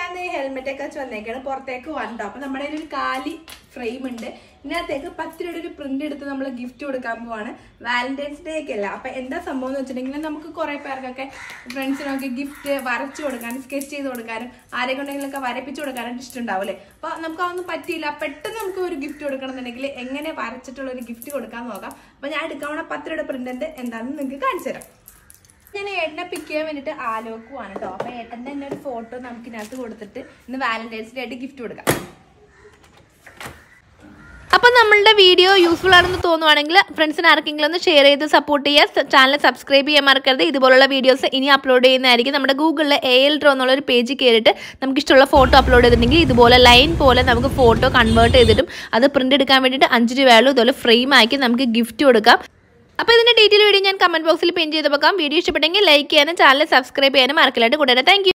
ഞാൻ ഹെൽമെറ്റ് ഒക്കെ വെച്ച് വന്നേക്കാണ് പുറത്തേക്ക് വണ്ടോ അപ്പൊ നമ്മുടെ കയ്യിൽ ഒരു കാലി ഫ്രെയിം ഉണ്ട് ഇതിനകത്തേക്ക് പത്ത് രൂപയുടെ ഒരു പ്രിന്റ് എടുത്ത് നമ്മൾ ഗിഫ്റ്റ് കൊടുക്കാൻ പോവാണ് വാലന്റൈൻസ് ഡേ ഒക്കെ അല്ല അപ്പൊ എന്താ സംഭവം എന്ന് വെച്ചിട്ടുണ്ടെങ്കിൽ നമുക്ക് കുറെ പേർക്കൊക്കെ ഫ്രണ്ട്സിനൊക്കെ ഗിഫ്റ്റ് വരച്ചു കൊടുക്കാനും സ്കെച്ച് ചെയ്ത് കൊടുക്കാനും ആരെ കൊണ്ടെങ്കിലൊക്കെ വരപ്പിച്ചു കൊടുക്കാനും ഇഷ്ടമുണ്ടാവില്ലേ അപ്പൊ നമുക്ക് അതൊന്നും പറ്റിയില്ല പെട്ടെന്ന് നമുക്ക് ഒരു ഗിഫ്റ്റ് കൊടുക്കണം എന്നുണ്ടെങ്കിൽ എങ്ങനെ വരച്ചിട്ടുള്ള ഒരു ഗിഫ്റ്റ് കൊടുക്കാൻ നോക്കാം അപ്പൊ ഞാൻ എടുക്കാവുന്ന പത്ത് രൂപയുടെ പ്രിന്റ് എന്താണെന്ന് നിങ്ങൾക്ക് കാണിച്ചു തരാം ഞാൻ ഏട്ടനെ പിക്ക് ചെയ്യാൻ വേണ്ടിട്ട് ആലോക്കുവാണ് കേട്ടോ അപ്പൊ ഏട്ടന്റെ തന്നെ ഒരു ഫോട്ടോ നമുക്ക് ഇതിനകത്ത് കൊടുത്തിട്ട് ഇന്ന് വാലന്റൈൻസ് ഡേ ആയിട്ട് ഗിഫ്റ്റ് കൊടുക്കാം അപ്പോൾ നമ്മളുടെ വീഡിയോ യൂസ്ഫുൾ ആണെന്ന് തോന്നുവാണെങ്കിൽ ഫ്രണ്ട്സിന് ആർക്കെങ്കിലും ഒന്ന് ഷെയർ ചെയ്ത് സപ്പോർട്ട് ചെയ്യുക ചാനൽ സബ്സ്ക്രൈബ് ചെയ്യാൻ മറക്കരുത് ഇതുപോലുള്ള വീഡിയോസ് ഇനി അപ്ലോഡ് ചെയ്യുന്നതായിരിക്കും നമ്മുടെ ഗൂഗിളിൽ എ എൽ ഡ്രോ എന്നുള്ളൊരു പേജ് കയറിയിട്ട് നമുക്ക് ഇഷ്ടമുള്ള ഫോട്ടോ അപ്ലോഡ് ചെയ്തിട്ടുണ്ടെങ്കിൽ ഇതുപോലെ ലൈൻ പോലെ നമുക്ക് ഫോട്ടോ കൺവേർട്ട് ചെയ്തിട്ടും അത് പ്രിന്റ് എടുക്കാൻ വേണ്ടിയിട്ട് അഞ്ച് രൂപയുള്ളൂ ഇതുപോലെ ഫ്രെയിം ആക്കി നമുക്ക് ഗിഫ്റ്റ് കൊടുക്കാം അപ്പോൾ ഇതിന്റെ ഡീറ്റെയിൽ വീഡിയോ ഞാൻ കമന്റ് ബോക്സിൽ പിൻ ചെയ്ത് വെക്കാം വീഡിയോ ഇഷ്ടപ്പെട്ടെങ്കിൽ ലൈക്ക് ചെയ്യാനും ചാനൽ സബ്സ്ക്രൈബ് ചെയ്യാനും മറക്കില്ലായിട്ട് കൂടാതെ താങ്ക്